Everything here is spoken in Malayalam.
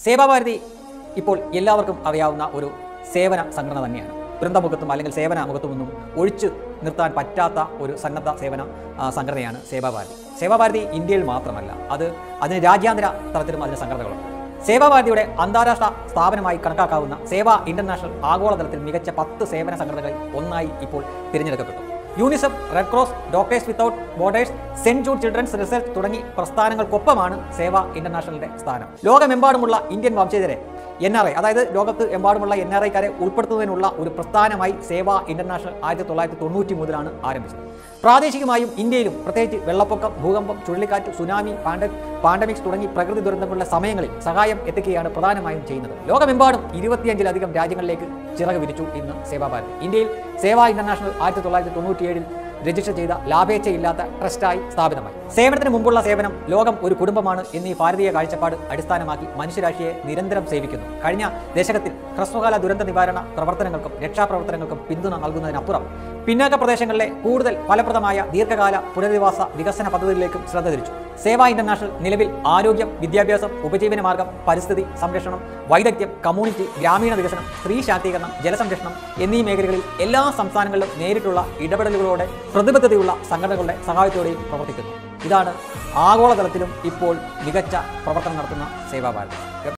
സേവാഭാരതി ഇപ്പോൾ എല്ലാവർക്കും അറിയാവുന്ന ഒരു സേവന സംഘടന തന്നെയാണ് വൃന്ദമുഖത്തും അല്ലെങ്കിൽ സേവന മുഖത്തുമൊന്നും ഒഴിച്ചു നിർത്താൻ പറ്റാത്ത ഒരു സന്നദ്ധ സേവന ആ, സംഘടനയാണ് സേവാഭാരതി സേവാഭാരതി ഇന്ത്യയിൽ മാത്രമല്ല അത് അതിന് രാജ്യാന്തര തലത്തിലും അതിന് സംഘടനകളുണ്ട് സേവാഭാരതിയുടെ അന്താരാഷ്ട്ര സ്ഥാപനമായി കണക്കാക്കാവുന്ന സേവ ഇന്റർനാഷണൽ ആഗോളതലത്തിൽ മികച്ച പത്ത് സേവന സംഘടനകളിൽ ഒന്നായി ഇപ്പോൾ തിരഞ്ഞെടുക്കപ്പെട്ടു UNICEF Red Cross Doctors Without Borders Saint Jude Children's Research തുടങ്ങി പ്രസ്ഥാനങ്ങൾക്കൊപ്പമാണ് സേവ ഇന്റർനാഷണലിന്റെ സ്ഥാനം ലോകമെമ്പാടുമുള്ള ഇന്ത്യൻ വംശജരെ എൻ ആർ ഐ അതായത് ലോകത്ത് എമ്പാടുമുള്ള എൻ ആർ ഐക്കാരെ ഉൾപ്പെടുത്തുന്നതിനുള്ള ഒരു പ്രസ്ഥാനമായി സേവ ഇന്റർനാഷണൽ ആയിരത്തി തൊള്ളായിരത്തി തൊണ്ണൂറ്റി മുതലാണ് ആരംഭിച്ചത് പ്രാദേശികമായും ഇന്ത്യയിലും പ്രത്യേകിച്ച് വെള്ളപ്പൊക്കം ഭൂകമ്പം ചുഴലിക്കാറ്റ് സുനാമി പാൻഡ പാൻഡമിക്സ് തുടങ്ങി പ്രകൃതി ദുരന്തങ്ങളുടെ സമയങ്ങളിൽ സഹായം എത്തിക്കുകയാണ് പ്രധാനമായും ചെയ്യുന്നത് ലോകമെമ്പാടും ഇരുപത്തിയഞ്ചിലധികം രാജ്യങ്ങളിലേക്ക് ചിറക് വിരിച്ചു ഇന്ന് സേവാഭാരതി ഇന്ത്യയിൽ സേവ ഇന്റർനാഷണൽ ആയിരത്തി തൊള്ളായിരത്തി തൊണ്ണൂറ്റിയേഴിൽ രജിസ്റ്റർ ചെയ്ത ലാഭേച്ഛയില്ലാത്ത ട്രസ്റ്റായി സ്ഥാപിതമായി സേവനത്തിന് മുമ്പുള്ള സേവനം ലോകം ഒരു കുടുംബമാണ് എന്നീ ഭാരതീയ കാഴ്ചപ്പാട് അടിസ്ഥാനമാക്കി മനുഷ്യരാശിയെ നിരന്തരം സേവിക്കുന്നു കഴിഞ്ഞ ദശകത്തിൽ ഹ്രസ്വകാല ദുരന്ത നിവാരണ പ്രവർത്തനങ്ങൾക്കും രക്ഷാപ്രവർത്തനങ്ങൾക്കും പിന്തുണ നൽകുന്നതിനപ്പുറം പിന്നാക്ക പ്രദേശങ്ങളിലെ കൂടുതൽ ഫലപ്രദമായ ദീർഘകാല പുനരധിവാസ വികസന പദ്ധതികളിലേക്കും ശ്രദ്ധ തിരിച്ചു സേവ ഇന്റർനാഷണൽ നിലവിൽ ആരോഗ്യം വിദ്യാഭ്യാസം ഉപജീവന മാർഗം പരിസ്ഥിതി സംരക്ഷണം വൈദഗ്ധ്യം കമ്മ്യൂണിറ്റി ഗ്രാമീണ വികസനം സ്ത്രീ ശാക്തീകരണം ജലസംരക്ഷണം എന്നീ മേഖലകളിൽ എല്ലാ സംസ്ഥാനങ്ങളിലും നേരിട്ടുള്ള ഇടപെടലുകളോടെ പ്രതിബദ്ധതയുള്ള സംഘടനകളുടെ സഹായത്തോടെയും പ്രവർത്തിക്കുന്നു ഇതാണ് ആഗോളതലത്തിലും ഇപ്പോൾ മികച്ച പ്രവർത്തനം നടത്തുന്ന സേവാഭാരതി